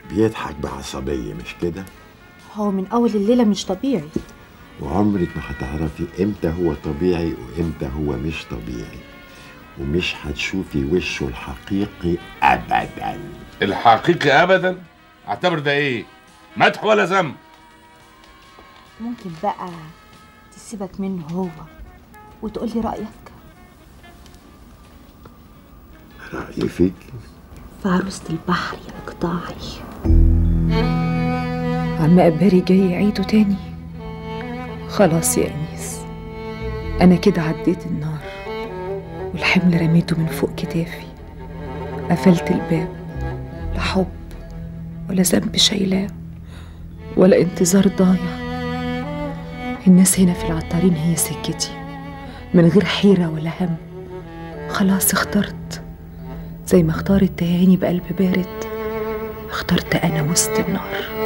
بيضحك بعصبية مش كده؟ هو من أول الليلة مش طبيعي وعمرك ما هتعرفي امتى هو طبيعي وامتى هو مش طبيعي ومش هتشوفي وشه الحقيقي ابدا الحقيقي ابدا اعتبر ده ايه مدح ولا ذم ممكن بقى تسيبك منه هو وتقولي رأيك رأيي فيك في عروسة البحر يا إقطاعي عم أباري جاي يعيده تاني خلاص يا أنيس أنا كده عديت النار والحمل رميته من فوق كتافي قفلت الباب لا حب ولا ذنب شايلاه ولا انتظار ضايع الناس هنا في العطارين هي سكتي من غير حيرة ولا هم خلاص اخترت زي ما اختارت تهاني بقلب بارد اخترت أنا وسط النار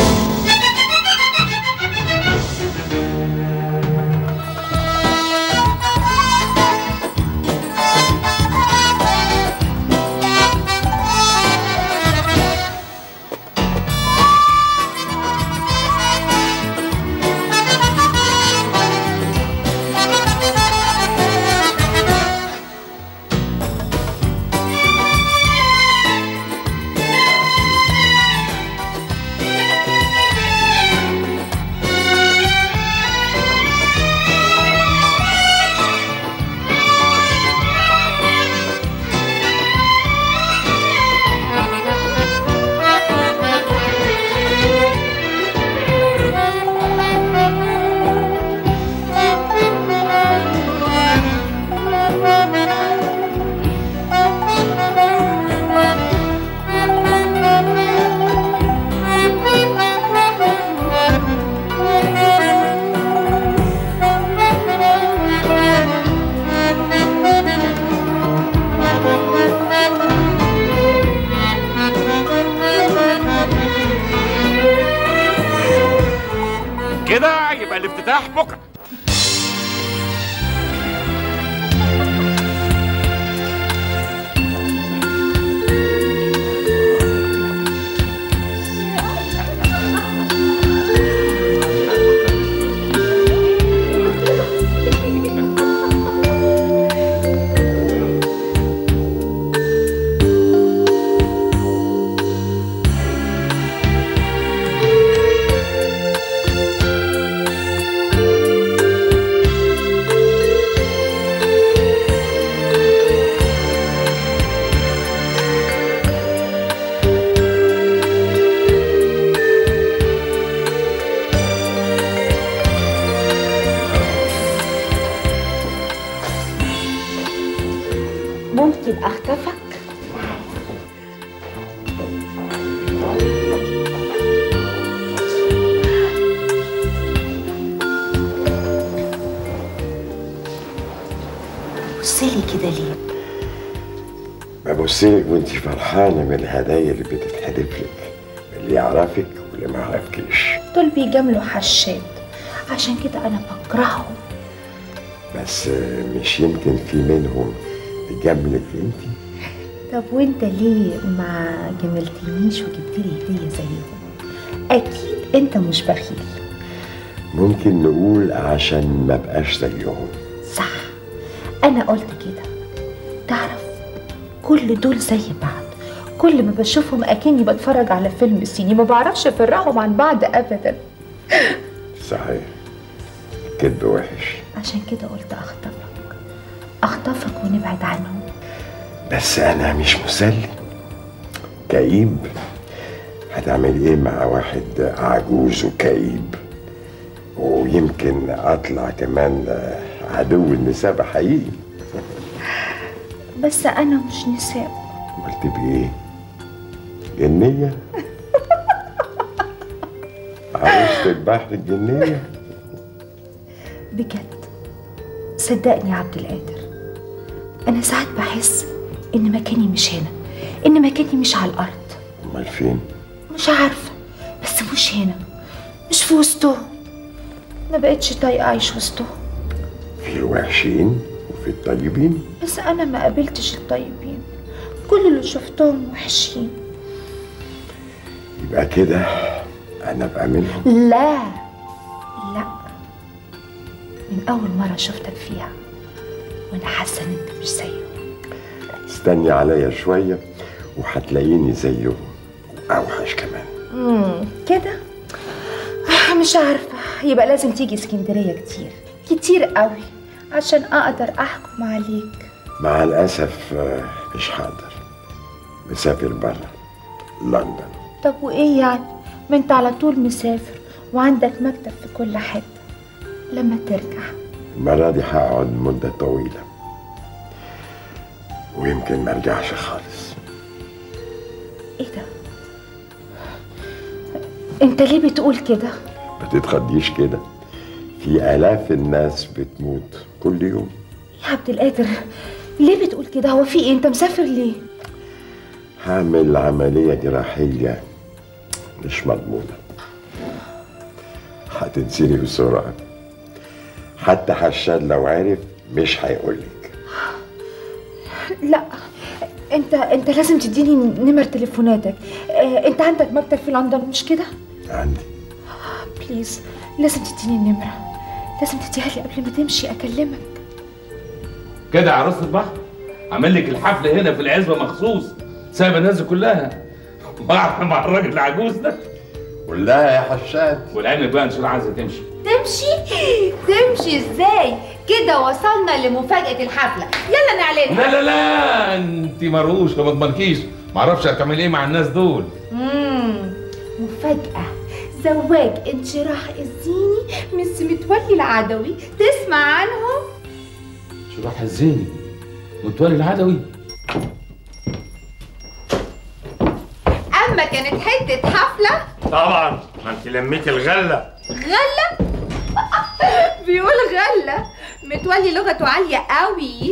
كده يبقى الافتتاح بكره ممكن أخطفك بصلي كده ليه ببصلك وانت فرحانة من الهدايا اللي بتتحدف لك من اللي يعرفك واللي ما يعرفكيش دول بيجاملوا حشاد عشان كده أنا بكرههم بس مش يمكن في منهم يجاملك انت طب وانت ليه ما جملتنيش وجبتلي هدية زيهم أكيد انت مش بخيل ممكن نقول عشان ما بقاش زيهم صح أنا قلت كده تعرف كل دول زي بعض كل ما بشوفهم أكني بتفرج على فيلم صيني ما بعرفش أفرقهم عن بعض أبدا صحيح كذب وحش عشان كده قلت أخطفك أخطفك ونبعد عنهم بس انا مش مسلي كئيب هتعمل ايه مع واحد عجوز وكئيب ويمكن اطلع كمان عدو النساء حقيقي بس أنا مش نساء قلت بايه جنية عروسة البحر الجنية بجد صدقني يا عبد القادر أنا ساعات بحس إن مكاني مش هنا إن مكاني مش على الأرض امال فين مش عارفة بس مش هنا مش في وسطهم ما بقتش طايقة أعيش وسطهم في الوحشين وفي الطيبين بس أنا ما قابلتش الطيبين كل اللي شفتهم وحشين يبقى كده انا ابقى منهم لا لا من اول مره شفتك فيها وانا حاسه ان انت مش زيه استني عليا شويه وهتلاقيني زيهم واوحش كمان امم كده آه، مش عارفه يبقى لازم تيجي اسكندريه كتير كتير قوي عشان اقدر احكم عليك مع الاسف آه، مش هقدر مسافر بره لندن طب وايه يعني ما انت على طول مسافر وعندك مكتب في كل حته لما ترجع المره دي هقعد مده طويله ويمكن ما ارجعش خالص ايه ده انت ليه بتقول كده ما تتخضيش كده في آلاف الناس بتموت كل يوم يا عبد القادر ليه بتقول كده هو في ايه انت مسافر ليه هعمل عملية جراحية مش مضمونة هتنسيني بسرعة حتى حشاد لو عرف مش هيقولك لا انت انت لازم تديني نمر تليفوناتك اه انت عندك مكتب في لندن مش كده عندي بليز لازم تديني النمره لازم تديها لي قبل ما تمشي اكلمك كده يا عروسة البحر عامل لك الحفلة هنا في العزبة مخصوص سايب الناس دي كلها مع مع الراجل العجوز ده قولها يا حشاد والعلم بقى ان شاء الله عايزة تمشي تمشي تمشي ازاي كده وصلنا لمفاجأة الحفلة يلا نعلنها لا لا لا انت مروش ما تضمنكيش معرفش هتعمل ايه مع الناس دول مم. مفاجأة زواج انشراح الزيني من متولي العدوي تسمع عنهم شراح الزيني وتولي العدوي اما كانت حتة حفلة طبعا ما انت لميت الغله غلة بيقول غلة متولي لغته عالية قوي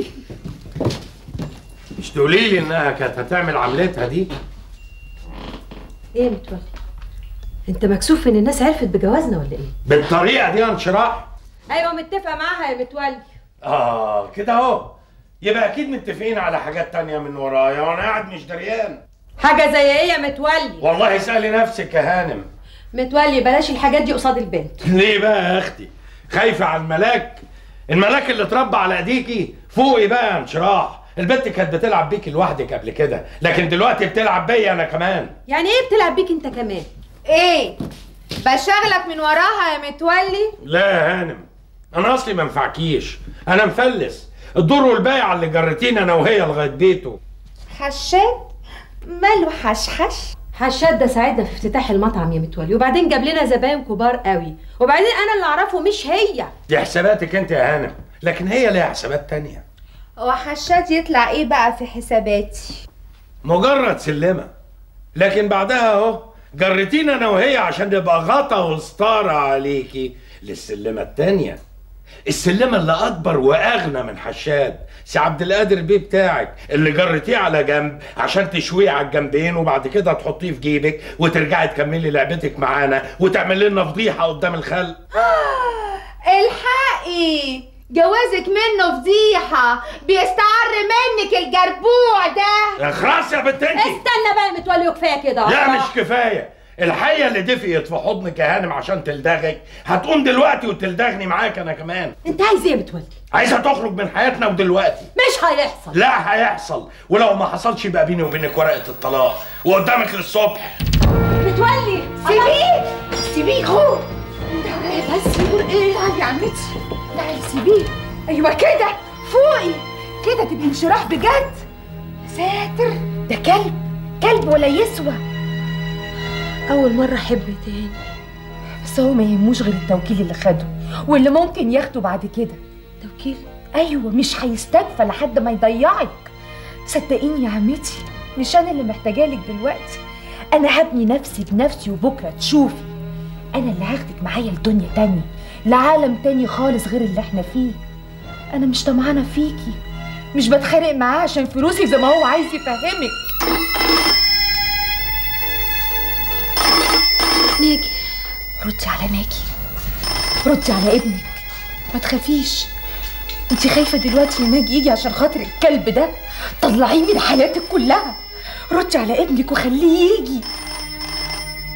مش تقولي لي انها كانت هتعمل عملتها دي ايه متولي انت مكسوف ان الناس عرفت بجوازنا ولا ايه بالطريقه دي يا انشراح ايوه متفقه معاها يا متولي اه كده اهو يبقى اكيد متفقين على حاجات تانية من ورايا وانا قاعد مش دريان حاجه زي ايه يا متولي والله اسالي نفسك يا هانم متولي بلاش الحاجات دي قصاد البنت ليه بقى يا اختي خايفه على الملاك الملاك اللي اتربى على ايديكي فوقي بقى يا انشراح البنت كانت بتلعب بيكي لوحدك قبل كده لكن دلوقتي بتلعب بيا انا كمان يعني ايه بتلعب بيك انت كمان ايه بشغلك من وراها يا متولي لا يا هانم انا اصلي ما انفعكيش انا مفلس الدور والبايع اللي جرتيني انا وهي لغايه بيته حشاد ماله حشحش حشاد ده ساعدنا في افتتاح المطعم يا متولي وبعدين جاب لنا زباين كبار قوي وبعدين انا اللي اعرفه مش هي دي حساباتك انت يا هانم لكن هي ليها حسابات تانية هو حشاد يطلع ايه بقى في حساباتي مجرد سلمة لكن بعدها اهو جرتينا انا وهي عشان نبقى غطا وستارة عليكي للسلمة التانية السلمة اللي أكبر وأغنى من حشاد سي عبد القادر بيه بتاعك اللي جرتيه على جنب عشان تشويه على الجنبين وبعد كده تحطيه في جيبك وترجعي تكملي لعبتك معانا وتعمل لنا فضيحة قدام الخلق الحقي جوازك منه فضيحة بيستعر منك الجربوع ده اخرس يا بنت انتي استنى بقى يا متولي وكفايه كده لا مش كفايه الحقيقه اللي دفقت في حضنك يا هانم عشان تلدغك هتقوم دلوقتي وتلدغني معاك انا كمان انت عايز ايه يا متولي عايزه تخرج من حياتنا ودلوقتي مش هيحصل لا هيحصل ولو ما حصلش يبقى بيني وبينك ورقه الطلاق وقدامك للصبح متولي سيبيه سيبيه هو بس يقول ايه تعالي يا عمتي تعالي سيبيه ايوه كده فوقي كده تبقي انشراح بجد ساتر ده كلب كلب ولا يسوى اول مره احب تاني بس هو ما يهموش غير التوكيل اللي خده واللي ممكن ياخده بعد كده توكيل ايوه مش هيستكفى لحد ما يضيعك صدقيني يا عمتي مش انا اللي محتاجالك دلوقتي انا هبني نفسي بنفسي وبكره تشوفي انا اللي هاخدك معايا لدنيا تانية لعالم تاني خالص غير اللي احنا فيه انا مش طمعانه فيكي مش بتخانق معاه عشان فلوسي زي ما هو عايز يفهمك نيجي ردي على ناجي ردي على ابنك ما تخافيش انت خايفه دلوقتي ان ناجي يجي عشان خاطر الكلب ده طلعيه من حياتك كلها ردي على ابنك وخليه يجي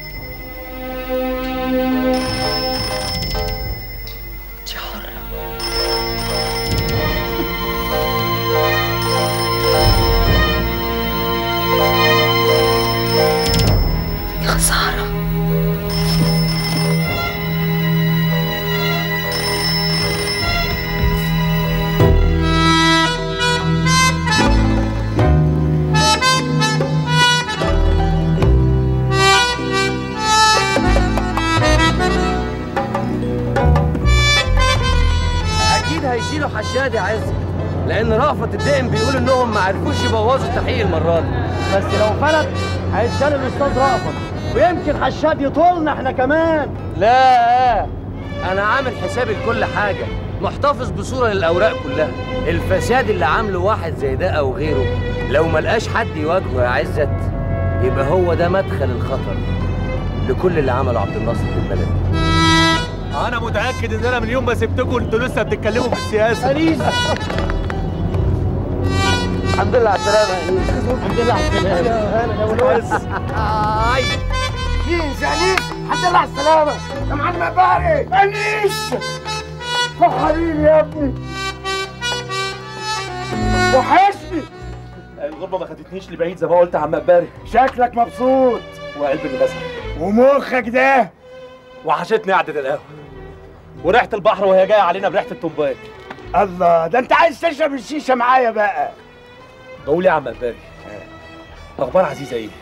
فساد يا عز لان رأفت الدقن بيقول انهم ما عرفوش يبوظوا التحقيق المره دي بس لو فلت هيتشال الاستاذ رأفت ويمكن حشاد يطولنا احنا كمان لا انا عامل حسابي لكل حاجه محتفظ بصوره للاوراق كلها الفساد اللي عامله واحد زي ده او غيره لو ما لقاش حد يواجهه يا عزت يبقى هو ده مدخل الخطر لكل اللي عمله عبد الناصر في البلد انا متاكد ان انا من يوم ما سبتكم انتوا لسه بتتكلموا في السياسه انيس الحمد لله على السلامه يا انيس الحمد لله على السلامه يا هلا يا ونوس انيس يا انيس الحمد لله على السلامه يا معلم عباري انيس يا حبيبي يا ابني وحشني الغربه ما خدتنيش لبعيد زي ما قلت يا عم مباري شكلك مبسوط وقلبي اللي مسح ومخك ده وحشتني قعده القهوه وريحه البحر وهي جايه علينا بريحه التنباك الله ده انت عايز تشرب الشيشه معايا بقى بقول يا عم مباري اخبار عزيزه ايه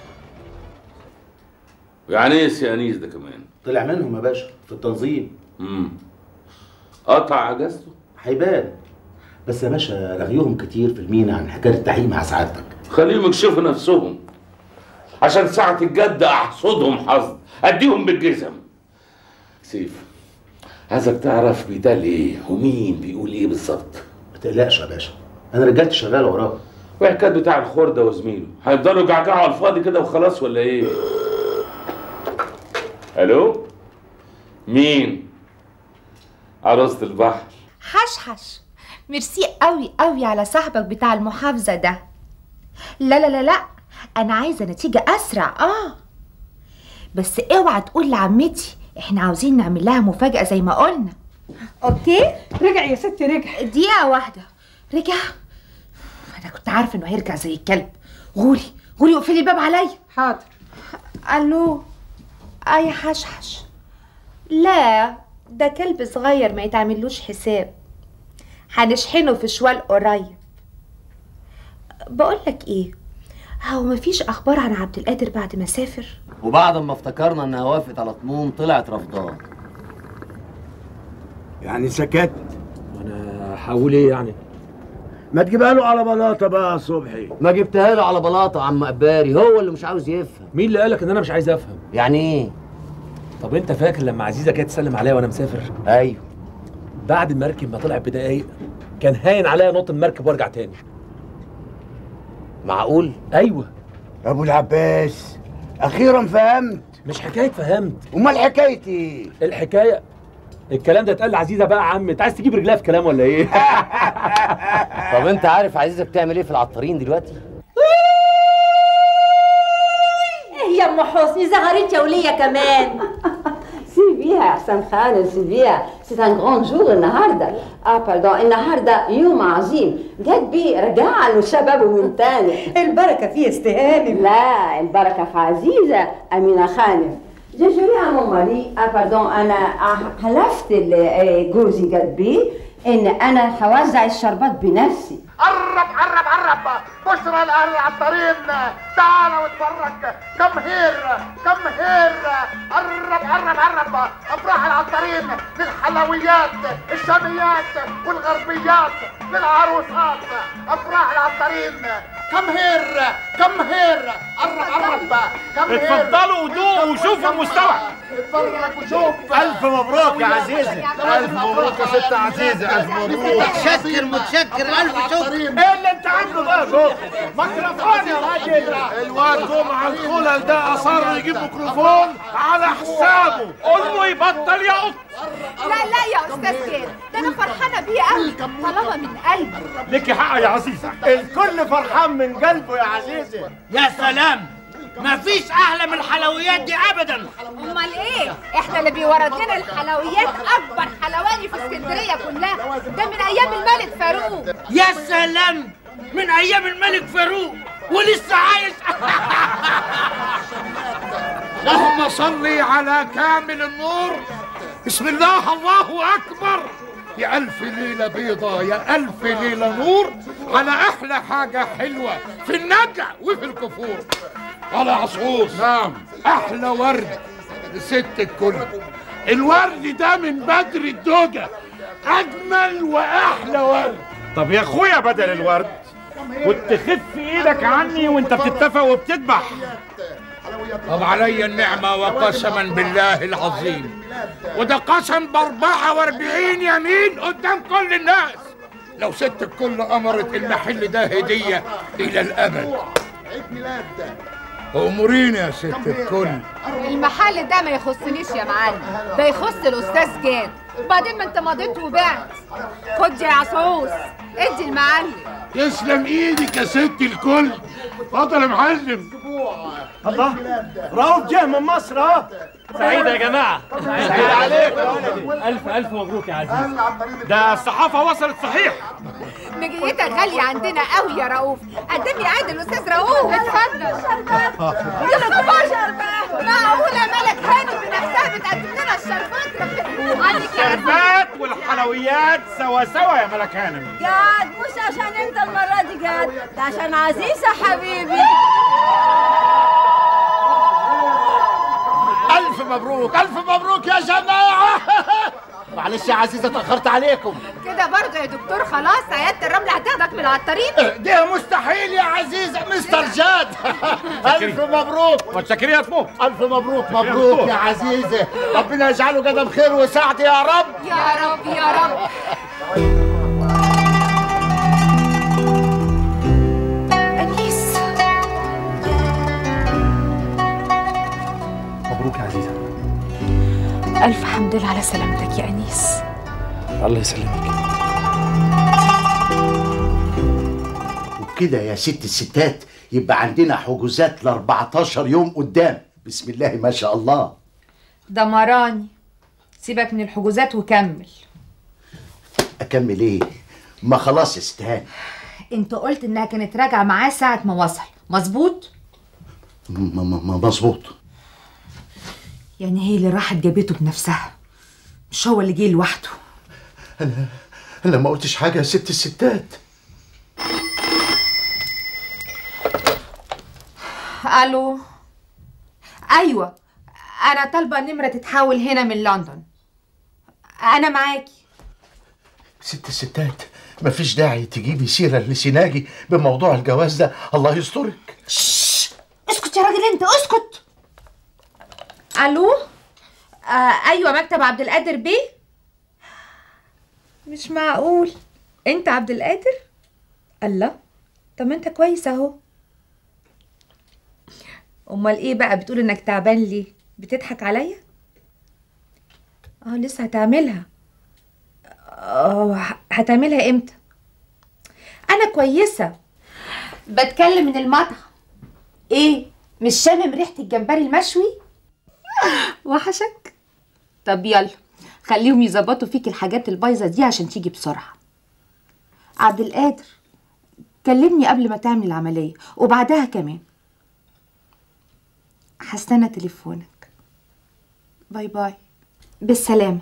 ويا انيس يا انيس ده كمان طلع منهم يا باشا في التنظيم امم قطع اجازته هيبان بس يا باشا رغيهم كتير في المينا عن حكايه التحقيق مع سعادتك خليهم يكشفوا نفسهم عشان ساعة الجد احصدهم حصد اديهم بالجزم سيف عايزك تعرف بيتقال ايه ومين بيقول ايه بالظبط ما تقلقش يا باشا انا رجالتي شغاله وراه وحكايه بتاع الخردة وزميله هيفضلوا يجعجعوا على الفاضي كده وخلاص ولا ايه الو مين عروسة البحر حشحش ميرسي قوي قوي على صاحبك بتاع المحافظة ده لا لا لا لا أنا عايزة نتيجة أسرع آه بس اوعى تقول لعمتي احنا عاوزين نعمل لها مفاجأة زي ما قلنا اوكي رجع يا ستي رجع دقيقة واحدة رجع أنا كنت عارفة إنه هيرجع زي الكلب غوري غوري اقفلي الباب عليا حاضر ألو أي حشحش لا ده كلب صغير ما يتعملوش حساب هنشحنه في شوال قريب بقولك ايه هو مفيش اخبار عن عبد القادر بعد ما سافر وبعد ما افتكرنا انها وافقت على طموم طلعت رفضاه يعني سكت وانا هقول ايه يعني ما تجيبها له على بلاطه بقى يا صبحي ما جبتها له على بلاطه عم قباري هو اللي مش عاوز يفهم مين اللي قالك ان انا مش عايز افهم يعني ايه طب انت فاكر لما عزيزه جت تسلم عليا وانا مسافر ايوه بعد المركب ما طلعت بدقايق كان هاين عليا نط المركب وارجع تاني معقول ايوه ابو العباس اخيرا فهمت مش حكايه فهمت امال حكايتي ايه الحكايه الكلام ده اتقال لعزيزه بقى يا عم انت عايز تجيب رجلها في كلام ولا ايه طب انت عارف عزيزه بتعمل ايه في العطارين دلوقتي ايه يا ام حسني زغرت يا وليه كمان سيلفيا حسن خان سيلفيا سي ان جراند جور النهارده اه باردون النهارده يوم عظيم جد بي رجع له شبابه من تاني البركه فيه استهانم لا البركه في عزيزه امينه خانم جي جوري ا مون ماري اه باردون انا آه، حلفت ل- جوزي جد بي ان انا هوزع الشربات بنفسي قرب قرب قرب بشرى الاهل العطارين تعال واتفرج كم هير كم هير قرب قرب قرب افراح العطارين للحلويات الشاميات والغربيات للعروسات افراح العطارين كم هير كم هير قرب قرب كم هير اتفضلوا ودوقوا وشوفوا المستوى. اتفرج وشوف الف مبروك يا عزيزه الف مبروك يا ست عزيزه الف مبروك متشكر متشكر الف شكر ايه اللي انت عامله ده يا جوه ميكروفون يا راجل الواد جمعة الخلل ده أصر يجيب ميكروفون على حسابه قول له يبطل يا قط لا لا يا استاذ كير ده انا فرحانه بيه قوي طالما من قلبي ليكي حق يا عزيزه الكل فرحان من قلبه يا عزيزي يا سلام مفيش احلى من الحلويات دي ابدا امال ايه احنا اللي بيورد لنا الحلويات اكبر حلواني في اسكندريه كلها ده من ايام الملك فاروق يا سلام من ايام الملك فاروق ولسه عايش اللهم صل على كامل النور بسم الله الله أكبر يا ألف ليلة بيضة يا ألف ليلة نور على أحلى حاجة حلوة في النجع وفي الكفور على عصعوص نعم أحلى ورد لست الكل الورد ده من بدر الدوجة اجمل واحلى ورد طب يا اخويا بدل الورد كنت خف ايدك عني وانت بتتفق وبتذبح طب علي النعمة وقسما بالله العظيم وده قسم ب 44 يمين قدام كل الناس لو ست الكل أمرت المحل ده هدية إلى الأبد أموريني يا ست الكل المحل ده ما يخصنيش يا معلم ده يخص الاستاذ جاد وبعدين ما انت مضيت وبعت خد يا عصعوص ادي المعلم تسلم ايدك يا ست الكل اتفضل يا معلم الله رؤوف جه من مصر اهو سعيد يا جماعه سعيد عليك الف الف مبروك يا عزيز ده الصحافه وصلت صحيح مجيتك غالية عندنا قوي يا رؤوف قدمي عاد الاستاذ رؤوف اتفضل يا خبر معقولة ملك هاني بنفسها بتقدم لنا الشربات ربنا عنك يا عزيز الشربات والحلويات سوا سوا يا ملك هانم جاد مش عشان انت المرة دي جاد ده عشان عزيزة حبيبي ألف مبروك ألف مبروك يا جماعة معلش يا عزيزة اتأخرت عليكم كده برضه يا دكتور خلاص عيادة الرمل هتاخدك من العطارين ده مستحيل يا عزيزة مستر جاد ألف مبروك متشكرين يا تموت ألف مبروك مبروك يا عزيزة ربنا يجعله قدم خير وسعد يا رب يا رب يا رب أنيس مبروك يا عزيزة ألف حمد لله على سلامتك يا أنيس الله يسلمك وبكده يا ست الستات يبقى عندنا حجوزات ل 14 يوم قدام بسم الله ما شاء الله ده مراني سيبك من الحجوزات وكمل اكمل ايه ما خلاص يا ست هاني انت قلت انها كانت راجعه معاه ساعه ما وصل مظبوط م- م- م- مظبوط يعني هي اللي راحت جابته بنفسها مش هو اللي جه لوحده انا انا ما قلتش حاجه يا ست الستات الو ايوه انا طالبه نمره تتحول هنا من لندن انا معاكي ست الستات مفيش داعي تجيبي سيره لسيناجي بموضوع الجواز ده الله يسترك اسكت يا راجل انت اسكت الو آه ايوه مكتب عبد القادر بيه مش معقول انت عبد القادر الله طب ما انت كويس اهو امال ايه بقى بتقول انك تعبان ليه بتضحك عليا اه لسه هتعملها اه ه- هتعملها امتى انا كويسه بتكلم من المطعم ايه مش شامم ريحه الجمبري المشوي وحشك طب يلا خليهم يظبطوا فيك الحاجات البايظه دي عشان تيجي بسرعه عبد القادر كلمني قبل ما تعمل العمليه وبعدها كمان هستنى تليفونك باي باي بالسلامه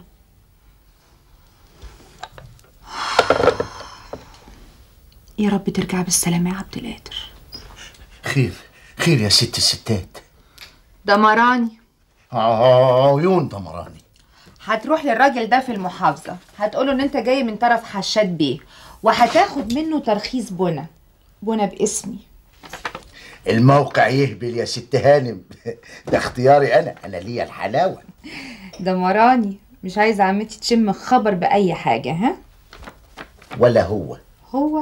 يا رب ترجع بالسلامه يا عبد القادر خير خير يا ست الستات ده مراني عيون دمراني هتروح للراجل ده في المحافظة هتقوله ان انت جاي من طرف حشاد بيه وهتاخد منه ترخيص بنا بنا باسمي الموقع يهبل يا ست هانم ده اختياري انا انا ليا الحلاوه ده مراني مش عايزة عمتي تشم خبر بأي حاجة ها ولا هو هو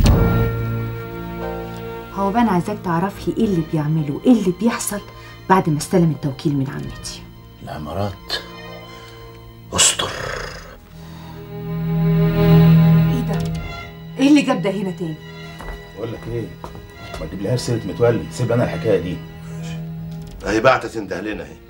هو بقى انا عايزاك تعرف لي ايه اللي بيعمله ايه اللي بيحصل بعد ما استلم التوكيل من عمتي الامارات استر ايه ده ايه اللي جاب ده هنا تاني بقول لك ايه ما تجيبلهاش سيره متولي سيب انا الحكايه دي اهي بعتة تنده لنا اهي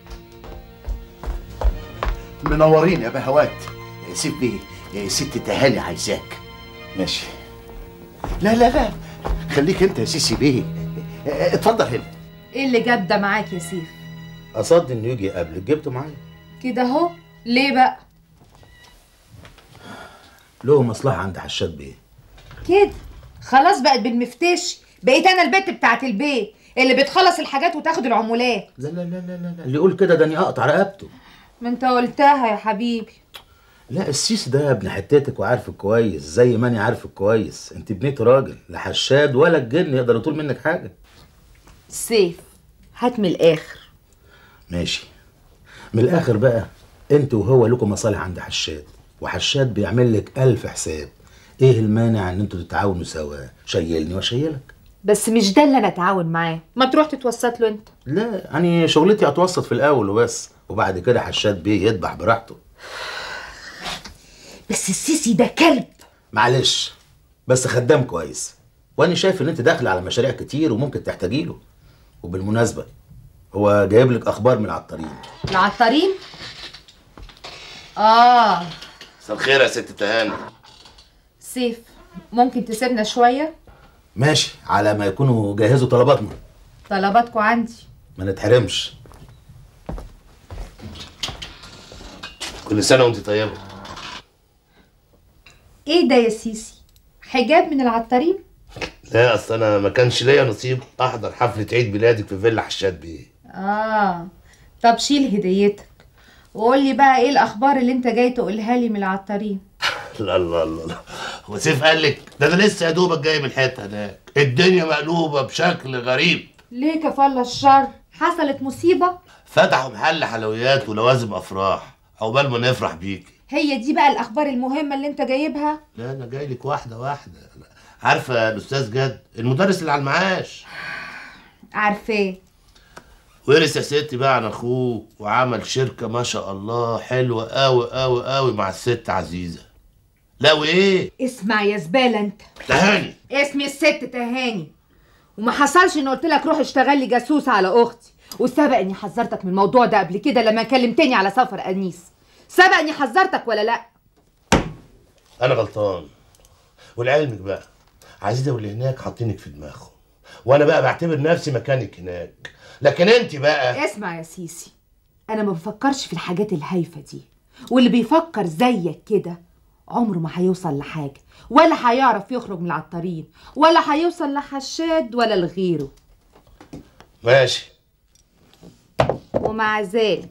منورين يا بهوات سيب بيه يا ست تهاني عايزاك ماشي لا لا لا خليك انت يا سيسي بيه اتفضل هنا ايه اللي جاب ده معاك يا سيف قصدي انه يجي قبلك جبته معايا كده اهو ليه بقى له مصلحه عند حشاد بيه كده خلاص بقت بالمفتاش بقيت انا البت بتاعت البيت اللي بتخلص الحاجات وتاخد العمولات لا لا لا لا لا اللي يقول كده ده اني اقطع رقبته ما انت قلتها يا حبيبي لا السيسي ده ابن حتتك وعارفك كويس زي ما انا عارفك كويس انت بنيت راجل لا حشاد ولا الجن يقدر يطول منك حاجه سيف هات من الاخر ماشي من الاخر بقى انت وهو لكم مصالح عند حشاد وحشاد بيعمل لك الف حساب ايه المانع ان انتوا تتعاونوا سوا شيلني واشيلك بس مش ده اللي انا اتعاون معاه ما تروح تتوسط له انت لا يعني شغلتي اتوسط في الاول وبس وبعد كده حشاد بيه يذبح براحته بس السيسي ده كلب معلش بس خدام كويس وانا شايف ان انت داخل على مشاريع كتير وممكن تحتاجي له وبالمناسبه هو جايب لك اخبار من العطارين العطارين اه مساء الخير يا ست تهاني سيف ممكن تسيبنا شويه ماشي على ما يكونوا جهزوا طلباتنا طلباتكم عندي ما نتحرمش كل سنه وانت طيبه ايه ده يا سيسي حجاب من العطارين لا اصل انا ما كانش ليا نصيب احضر حفله عيد ميلادك في فيلا حشاد بيه اه طب شيل هديتك وقول لي بقى ايه الاخبار اللي انت جاي تقولها لي من العطارين لا لا لا لا هو سيف قال لك ده انا لسه يا دوبك جاي من الحته هناك الدنيا مقلوبه بشكل غريب ليه كفالة الشر حصلت مصيبة فتحوا محل حلويات ولوازم افراح عقبال ما نفرح بيكي هي دي بقى الاخبار المهمة اللي انت جايبها لا انا جاي لك واحده واحده عارفه الاستاذ جد المدرس اللي على المعاش عارفاه ورث يا ستي بقى عن اخوه وعمل شركه ما شاء الله حلوه قوي قوي قوي مع الست عزيزه لا وايه اسمع يا زبالة انت تهاني اسمي الست تهاني وما حصلش ان قلت لك روح اشتغل لي جاسوس على اختي وسبق اني حذرتك من الموضوع ده قبل كده لما كلمتني على سفر انيس سبق اني حذرتك ولا لا انا غلطان ولعلمك بقى عزيزه واللي هناك حاطينك في دماغهم وانا بقى بعتبر نفسي مكانك هناك لكن انت بقى اسمع يا سيسي انا ما بفكرش في الحاجات الهايفه دي واللي بيفكر زيك كده عمره ما هيوصل لحاجه ولا هيعرف يخرج من العطارين ولا هيوصل لحشاد ولا لغيره ماشي ومع ذلك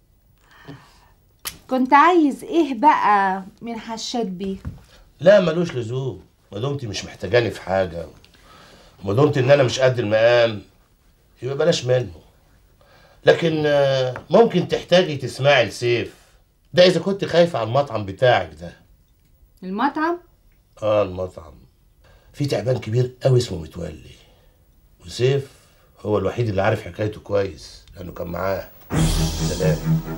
كنت عايز ايه بقى من حشاد بيه لا ملوش لزوم ما دمتي مش محتاجاني في حاجه وما دمت ان انا مش قد المقام يبقى بلاش منه لكن آه، ممكن تحتاجي تسمعي لسيف ده اذا كنت خايفه على المطعم بتاعك ده المطعم اه المطعم في تعبان كبير قوي اسمه متولي وسيف هو الوحيد اللي عارف حكايته كويس لانه كان معاه سلام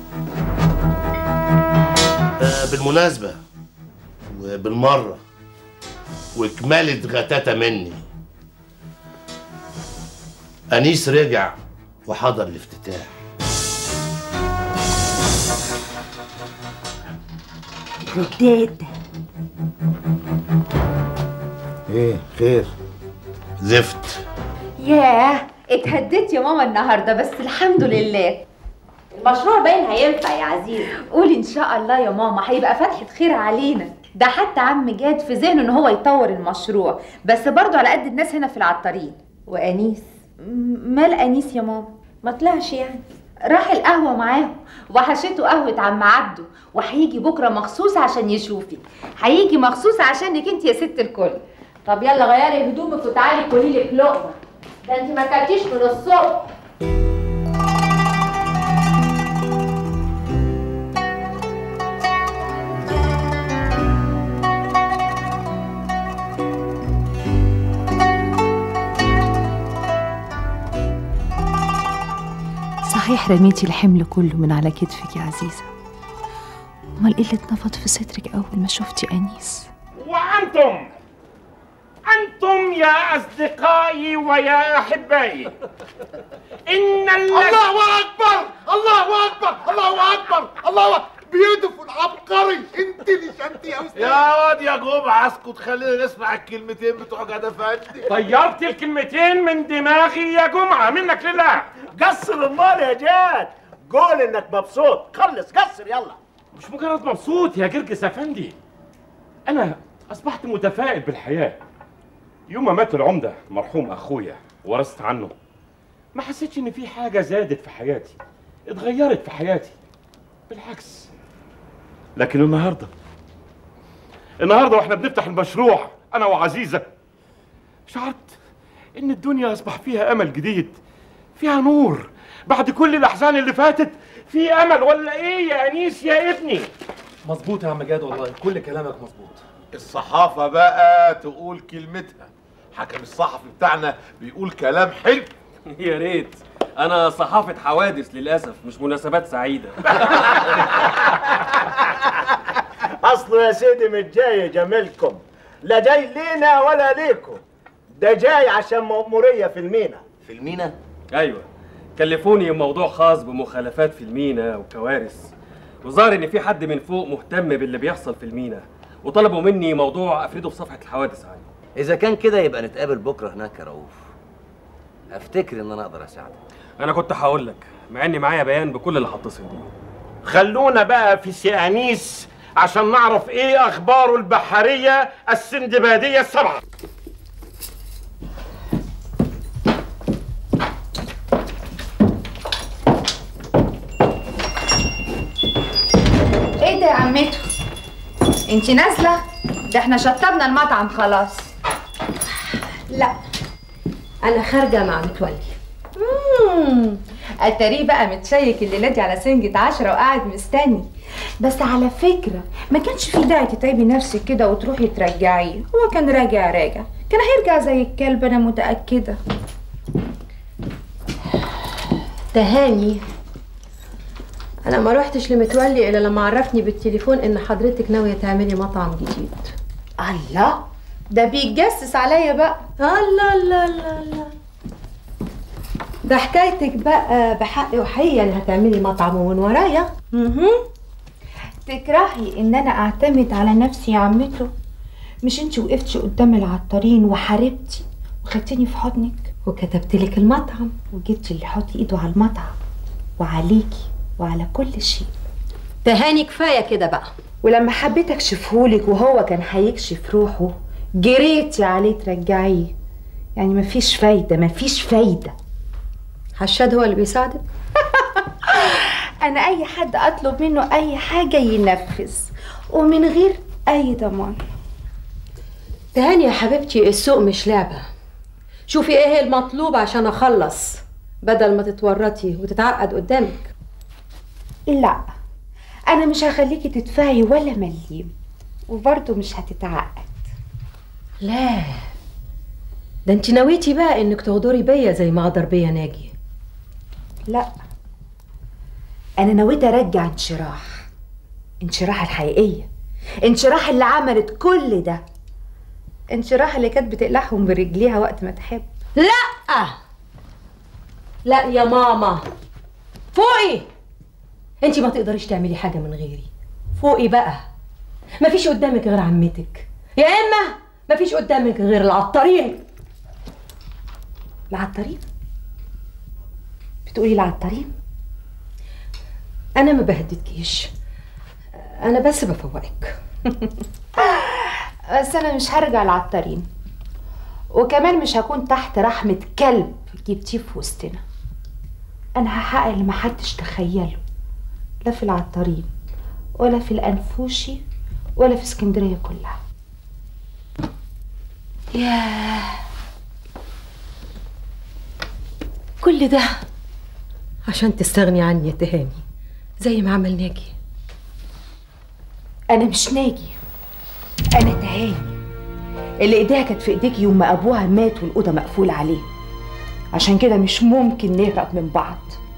آه بالمناسبة وبالمرة وكمالة غتاتة مني أنيس رجع وحضر الافتتاح رداد ايه خير زفت ياه اتهديت يا ماما النهارده بس الحمد لله المشروع باين هينفع يا عزيز قولي ان شاء الله يا ماما هيبقى فتحة خير علينا ده حتى عم جاد في ذهنه ان هو يطور المشروع بس برضه على قد الناس هنا في العطارين وانيس م- مال انيس يا ماما ما طلعش يعني راح القهوة معاهم وحشته قهوة عم عبده وهيجي بكرة مخصوص عشان يشوفك هيجي مخصوص عشانك انت يا ست الكل طب يلا غيري هدومك وتعالي كلي لك لقمه ده انت ما كلتيش من الصبح صحيح رميتي الحمل كله من على كتفك يا عزيزة امال ايه اللي اتنفض في صدرك اول ما شفتي انيس وأنتم أنتم يا أصدقائي ويا أحبائي إن الله اكبر الله اكبر الله اكبر الله اكبر بيوتيفول عبقري انت اللي شمتي يا استاذ يا واد يا جمعة اسكت خلينا نسمع الكلمتين بتوع جدع فندي طيرت الكلمتين من دماغي يا جمعة منك لله قصر المال يا جاد قول انك مبسوط خلص قصر يلا مش مجرد مبسوط يا جرجس افندي انا اصبحت متفائل بالحياه يوم ما مات العمده مرحوم اخويا ورثت عنه ما حسيتش ان في حاجه زادت في حياتي اتغيرت في حياتي بالعكس لكن النهارده النهارده واحنا بنفتح المشروع انا وعزيزه شعرت ان الدنيا اصبح فيها امل جديد فيها نور بعد كل الاحزان اللي فاتت في امل ولا ايه يا انيس يا ابني مظبوط يا عم جاد والله كل كلامك مظبوط الصحافة بقى تقول كلمتها حكم الصحفي بتاعنا بيقول كلام حلو يا ريت انا صحافة حوادث للاسف مش مناسبات سعيدة اصله يا سيدي مش جاي جميلكم لا جاي لينا ولا ليكم ده جاي عشان مأمورية في المينا في المينا ايوه كلفوني موضوع خاص بمخالفات في المينا وكوارث وظهر ان في حد من فوق مهتم باللي بيحصل في المينا وطلبوا مني موضوع افرده في صفحة الحوادث عندي اذا كان كده يبقى نتقابل بكره هناك يا رؤوف افتكر ان انا اقدر اساعدك انا كنت هقول لك مع اني معايا بيان بكل اللي هتصل بيه خلونا بقى في سي انيس عشان نعرف ايه اخباره البحريه السندباديه السبعه ايه ده يا عمته انتي نازله ده احنا شطبنا المطعم خلاص لا انا خارجه مع متولي امم اتاريه بقى متشيك الليله دي على سنجة عشرة وقاعد مستني بس على فكرة ما كانش في داعي تتعبي نفسك كده وتروحي ترجعيه هو كان راجع راجع كان هيرجع زي الكلب انا متأكدة تهاني انا ما روحتش لمتولي الا لما عرفني بالتليفون ان حضرتك ناويه تعملي مطعم جديد الله ده بيتجسس عليا بقى الله الله الله الله ده حكايتك بقى بحق وحقيقة ان هتعملي مطعم ومن ورايا اها تكرهي ان انا اعتمد على نفسي يا عمته مش انت وقفتي قدام العطارين وحاربتي وخدتيني في حضنك وكتبت لك المطعم وجبتي اللي يحط ايده على المطعم وعليكي وعلى كل شيء تهاني كفايه كده بقى ولما حبيت اكشفهولك وهو كان هيكشف روحه جريتي عليه ترجعيه يعني مفيش فايدة مفيش فايدة حشاد هو اللي بيساعدك انا اي حد اطلب منه اي حاجة ينفذ ومن غير اي ضمان تهاني يا حبيبتي السوق مش لعبة شوفي ايه المطلوب عشان اخلص بدل ما تتورطي وتتعقد قدامك لا انا مش هخليكي تدفعي ولا مليم وبرضه مش هتتعقد لا ده انت نويتي بقى انك تغدري بيا زي ما غدر بيا ناجي لا انا نويت ارجع انشراح انشراح الحقيقيه انشراح اللي عملت كل ده انشراح اللي كانت بتقلعهم برجليها وقت ما تحب لا لا يا ماما فوقي انت ما تقدريش تعملي حاجه من غيري فوقي بقى مفيش قدامك غير عمتك يا اما مفيش قدامك غير العطارين العطارين بتقولي العطارين انا ما بهددكيش انا بس بفوقك بس انا مش هرجع العطارين وكمان مش هكون تحت رحمة كلب جبتيه في وسطنا انا هحقق اللي محدش تخيله لا في العطارين ولا في الانفوشي ولا في اسكندرية كلها ياه كل ده عشان تستغني عني يا تهاني زي ما عمل ناجي انا مش ناجي انا تهاني اللي ايديها كانت في ايديك يوم ما ابوها مات والاوضه مقفوله عليه عشان كده مش ممكن نهرب من بعض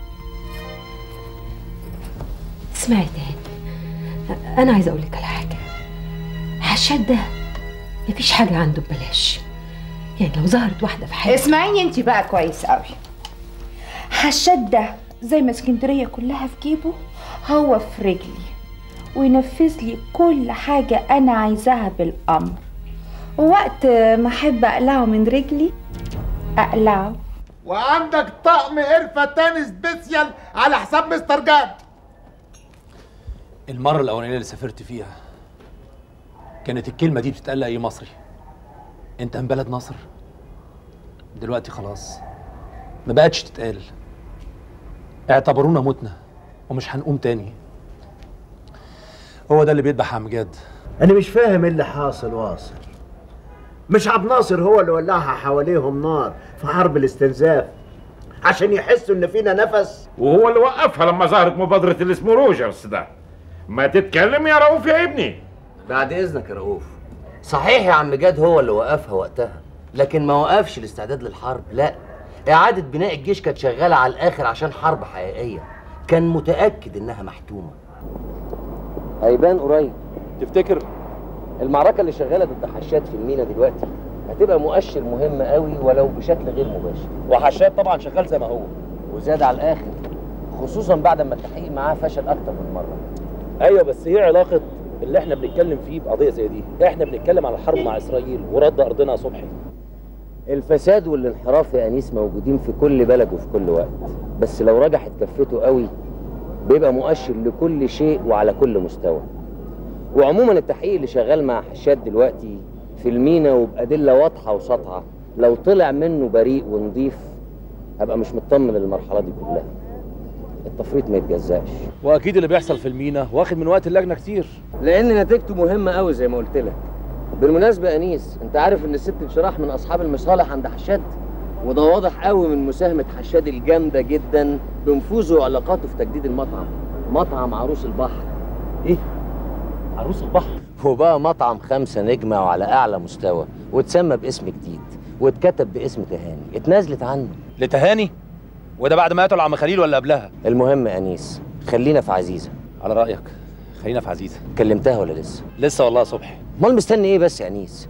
اسمعي تاني انا عايزه اقول لك على حاجه حشاد ده مفيش حاجه عنده ببلاش يعني لو ظهرت واحده في حاجه اسمعيني انت بقى كويس قوي حشاد ده زي ما اسكندريه كلها في جيبه هو في رجلي وينفذ لي كل حاجه انا عايزاها بالامر ووقت ما احب اقلعه من رجلي اقلعه وعندك طقم قرفة تاني سبيسيال على حساب مستر جاد المرة الأولانية اللي سافرت فيها كانت الكلمة دي بتتقال لأي مصري أنت من بلد نصر دلوقتي خلاص ما بقتش تتقال اعتبرونا متنا ومش هنقوم تاني هو ده اللي بيذبح عم جاد انا مش فاهم ايه اللي حاصل واصل مش عبد ناصر هو اللي ولعها حواليهم نار في حرب الاستنزاف عشان يحسوا ان فينا نفس وهو اللي وقفها لما ظهرت مبادرة اللي اسمه روجرز ده ما تتكلم يا رؤوف يا ابني بعد اذنك يا رؤوف صحيح يا عم جاد هو اللي وقفها وقتها لكن ما وقفش الاستعداد للحرب لا اعاده بناء الجيش كانت شغاله على الاخر عشان حرب حقيقيه كان متاكد انها محتومه هيبان قريب تفتكر المعركه اللي شغاله ضد حشاد في المينا دلوقتي هتبقى مؤشر مهم قوي ولو بشكل غير مباشر وحشاد طبعا شغال زي ما هو وزاد على الاخر خصوصا بعد ما التحقيق معاه فشل اكتر من مره ايوه بس ايه علاقه اللي احنا بنتكلم فيه بقضيه زي دي احنا بنتكلم على الحرب مع اسرائيل ورد ارضنا يا صبحي الفساد والانحراف يا انيس موجودين في كل بلد وفي كل وقت بس لو رجحت كفته قوي بيبقى مؤشر لكل شيء وعلى كل مستوى وعموما التحقيق اللي شغال مع حشاد دلوقتي في المينا وبأدلة واضحة وسطعة لو طلع منه بريء ونضيف هبقى مش مطمن للمرحلة دي كلها التفريط ما يتجزاش واكيد اللي بيحصل في المينا واخد من وقت اللجنه كتير لان نتيجته مهمه قوي زي ما قلت لك بالمناسبه يا انيس انت عارف ان الست انشراح من اصحاب المصالح عند حشاد وده واضح قوي من مساهمه حشاد الجامده جدا بنفوذه وعلاقاته في تجديد المطعم مطعم عروس البحر ايه عروس البحر وبقى مطعم خمسة نجمة وعلى أعلى مستوى واتسمى باسم جديد واتكتب باسم تهاني اتنازلت عنه لتهاني وده بعد ما قتلوا عم خليل ولا قبلها المهم يا أنيس خلينا في عزيزة على رأيك خلينا في عزيزة كلمتها ولا لسه لسه والله يا صبحي امال مستني ايه بس يا أنيس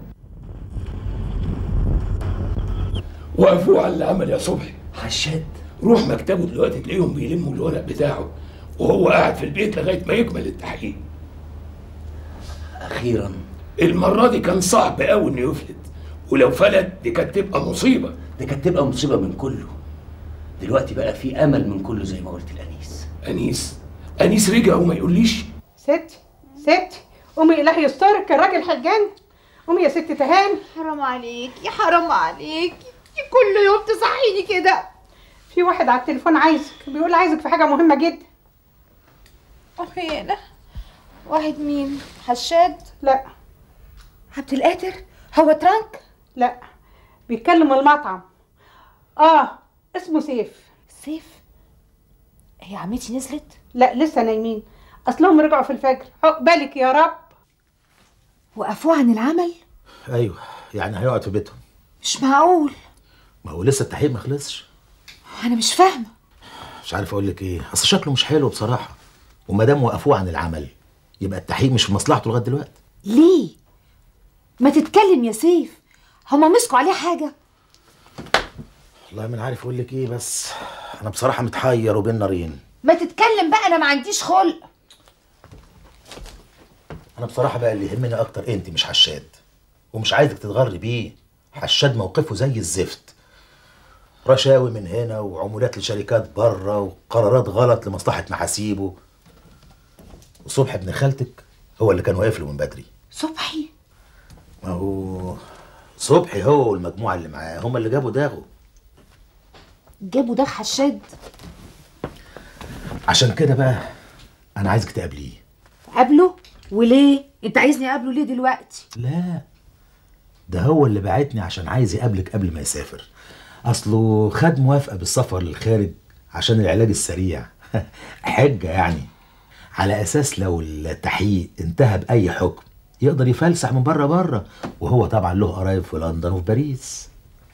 وقفوه على اللي عمل يا صبحي حشاد روح مكتبه دلوقتي تلاقيهم بيلموا الورق بتاعه وهو قاعد في البيت لغايه ما يكمل التحقيق أخيرا المره دي كان صعب قوي انه يفلت ولو فلت دي كانت تبقى مصيبه دي كانت تبقى مصيبة من كله دلوقتي بقى في أمل من كله زي ما قلت لأنيس انيس انيس رجع وما يقوليش ستي ستي قومي الهي يسترك الراجل حجان قومي يا ست تهاني حرام عليك يا حرام عليك يا كل يوم تصحيني كده في واحد على التليفون عايزك بيقول عايزك في حاجه مهمه جدا اخينا واحد مين حشاد لا عبد القادر هو ترانك لا بيتكلم المطعم اه اسمه سيف سيف هي عمتي نزلت لا لسه نايمين اصلهم رجعوا في الفجر عقبالك يا رب وقفوه عن العمل ايوه يعني هيقعد في بيتهم مش معقول ما هو لسه التحقيق ما خلصش انا مش فاهمه مش عارف اقول لك ايه اصل شكله مش حلو بصراحه وما دام وقفوه عن العمل يبقى التحقيق مش في مصلحته لغايه دلوقتي ليه ما تتكلم يا سيف هما مسكوا عليه حاجه والله ما أنا عارف اقول لك ايه بس انا بصراحه متحير وبين نارين ما تتكلم بقى انا ما عنديش خلق انا بصراحه بقى اللي يهمني اكتر انت مش حشاد ومش عايزك تتغري بيه حشاد موقفه زي الزفت رشاوي من هنا وعمولات لشركات بره وقرارات غلط لمصلحه محاسيبه وصبح ابن خالتك هو اللي كان واقف له من بدري صبحي ما هو صبحي هو والمجموعه اللي معاه هم اللي جابوا داغه جابوا ده حشاد عشان كده بقى انا عايزك تقابليه قابله وليه انت عايزني اقابله ليه دلوقتي لا ده هو اللي بعتني عشان عايز يقابلك قبل ما يسافر اصله خد موافقه بالسفر للخارج عشان العلاج السريع حجه يعني على اساس لو التحقيق انتهى باي حكم يقدر يفلسع من بره بره وهو طبعا له قرايب في لندن وفي باريس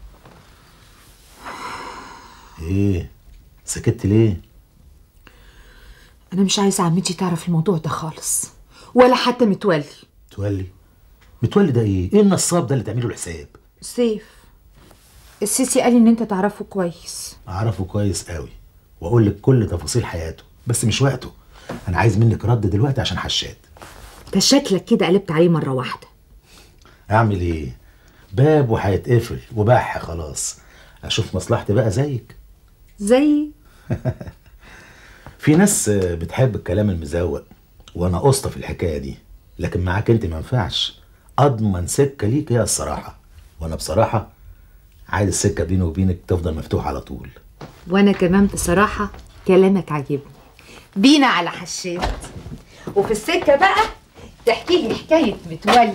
ايه سكت ليه انا مش عايزه عمتي تعرف الموضوع ده خالص ولا حتى متولي متولي متولي ده ايه ايه النصاب ده اللي تعمله الحساب سيف السيسي قال ان انت تعرفه كويس اعرفه كويس قوي واقول لك كل تفاصيل حياته بس مش وقته انا عايز منك رد دلوقتي عشان حشاد انت شكلك كده قلبت عليه مره واحده اعمل ايه باب وهيتقفل وباح خلاص اشوف مصلحتي بقى زيك زي في ناس بتحب الكلام المزوق وانا قسطه في الحكايه دي لكن معاك انت ما ينفعش اضمن سكه ليك هي الصراحه وانا بصراحه عايز السكه بيني وبينك تفضل مفتوحه على طول وانا كمان بصراحه كلامك عاجبني بينا على حشاد وفي السكه بقى تحكي لي حكايه متولي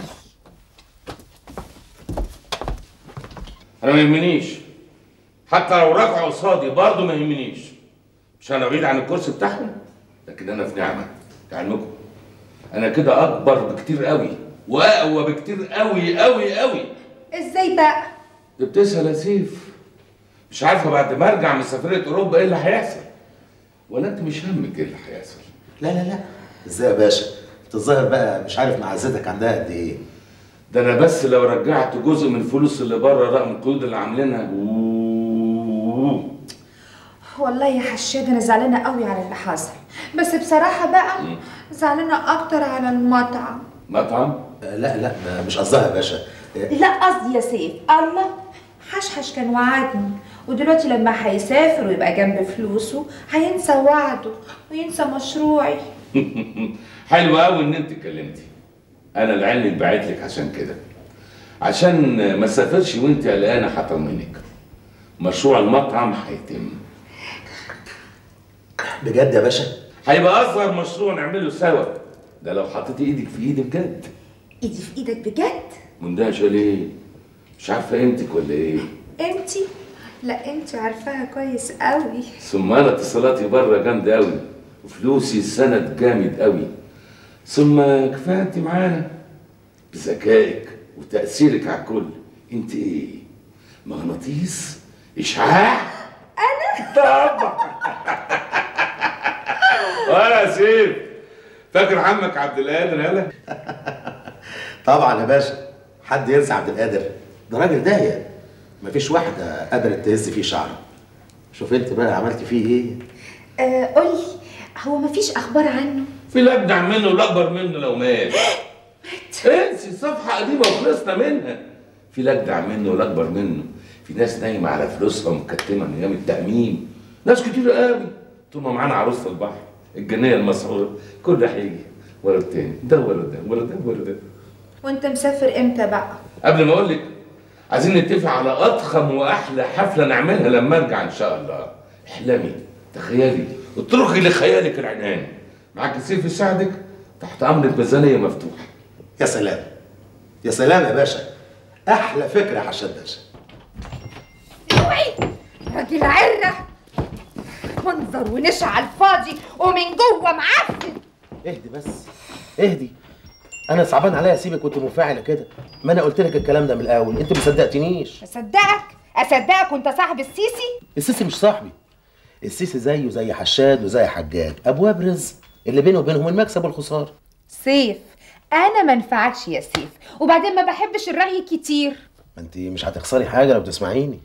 انا ما يهمنيش حتى لو رجعوا قصادي برضه ما يهمنيش مش انا بعيد عن الكرسي بتاعهم لكن انا في نعمه لعلمكم انا كده اكبر بكتير قوي واقوى بكتير قوي قوي قوي ازاي بقى ده بتسال يا سيف مش عارفه بعد ما ارجع من سفريه اوروبا ايه اللي هيحصل ولا انت مش همك ايه اللي هيحصل لا لا لا ازاي يا باشا انت الظاهر بقى مش عارف معزتك عندها قد ايه ده انا بس لو رجعت جزء من الفلوس اللي بره رغم القيود اللي عاملينها أوه. والله يا حشاد انا زعلانه قوي على اللي حصل بس بصراحه بقى زعلانه اكتر على المطعم مطعم لا لا ما- مش قصدها يا باشا لا قصدي يا سيف الله حشحش كان وعدني ودلوقتي لما هيسافر ويبقى جنب فلوسه هينسى وعده وينسى مشروعي حلو قوي ان انت اتكلمتي انا لعلمك بعت لك عشان كده عشان ما تسافرش وانت قلقانه هطمنك مشروع المطعم هيتم بجد يا باشا هيبقى اصغر مشروع نعمله سوا ده لو حطيتي ايدك في ايدي بجد ايدي في ايدك بجد مندهشه ليه مش عارفه قيمتك ولا ايه انتي لا انتي عارفاها كويس قوي ثم انا اتصالاتي بره جامده قوي وفلوسي سند جامد قوي ثم كفايه انت معانا بذكائك وتاثيرك على الكل انت ايه مغناطيس اشعاع انا طبعا ولا يا سيف فاكر عمك عبد القادر يالا طبعا يا باشا حد ينسى عبد القادر ده راجل داهيه مفيش واحده قدرت تهز فيه شعره شوف انت بقى عملت فيه ايه آه قولي هو مفيش اخبار عنه في لا ابدع منه ولا اكبر منه لو مات انسي صفحه قديمه وخلصنا منها في لا ابدع منه ولا اكبر منه في ناس نايمه على فلوسها ومكتمه من ايام التامين ناس كتير قوي طول ما معانا عروسه البحر الجنيه المسعوره كل ده هيجي ورا التاني ده ورا ده ورا ده ورا ده وانت مسافر امتى بقى قبل ما اقول لك عايزين نتفق على اضخم واحلى حفله نعملها لما ارجع ان شاء الله احلمي تخيلي اتركي لخيالك العنان معاك سيف يساعدك تحت امر الميزانيه مفتوحه يا سلام يا سلام يا باشا احلى فكره يا حشاد باشا اوعي راجل عره منظر ونشا على الفاضي ومن جوه معفن اهدي بس اهدي انا صعبان عليا اسيبك وانت منفعله كده ما انا قلت لك الكلام ده من الاول انت ما صدقتنيش اصدقك اصدقك وانت صاحب السيسي السيسي مش صاحبي السيسي زيه زي حشاد وزي حجاج ابواب رزق اللي بينه وبينهم المكسب والخساره سيف انا ما انفعكش يا سيف وبعدين ما بحبش الرغي كتير ما انت مش هتخسري حاجه لو تسمعيني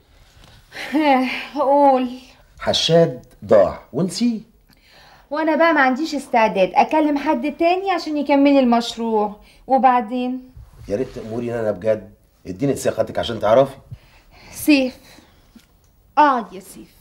قول حشاد ضاع ونسيه وانا بقى ما عنديش استعداد اكلم حد تاني عشان يكمل المشروع وبعدين يا ريت تامريني انا بجد اديني ثقتك عشان تعرفي سيف اقعد يا سيف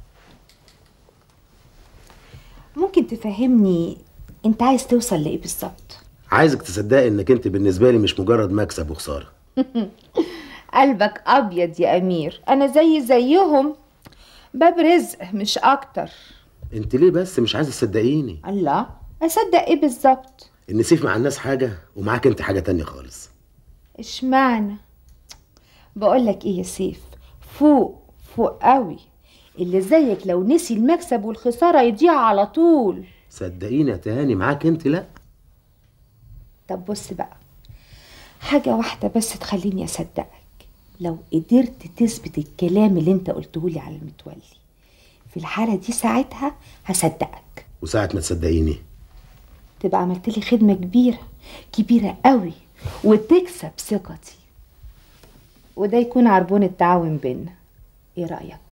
ممكن تفهمني انت عايز توصل لايه بالظبط عايزك تصدقي انك انت بالنسبه لي مش مجرد مكسب وخساره قلبك ابيض يا امير انا زي زيهم باب رزق مش اكتر انت ليه بس مش عايزه تصدقيني الله اصدق ايه بالظبط ان سيف مع الناس حاجه ومعاك انت حاجه تانية خالص اشمعنى بقولك ايه يا سيف فوق فوق قوي اللي زيك لو نسي المكسب والخسارة يضيع على طول صدقيني يا تهاني معاك انت لا طب بص بقى حاجة واحدة بس تخليني أصدقك لو قدرت تثبت الكلام اللي انت قلته لي على المتولي في الحالة دي ساعتها هصدقك وساعه ما تصدقيني تبقى عملت لي خدمة كبيرة كبيرة قوي وتكسب ثقتي وده يكون عربون التعاون بينا ايه رأيك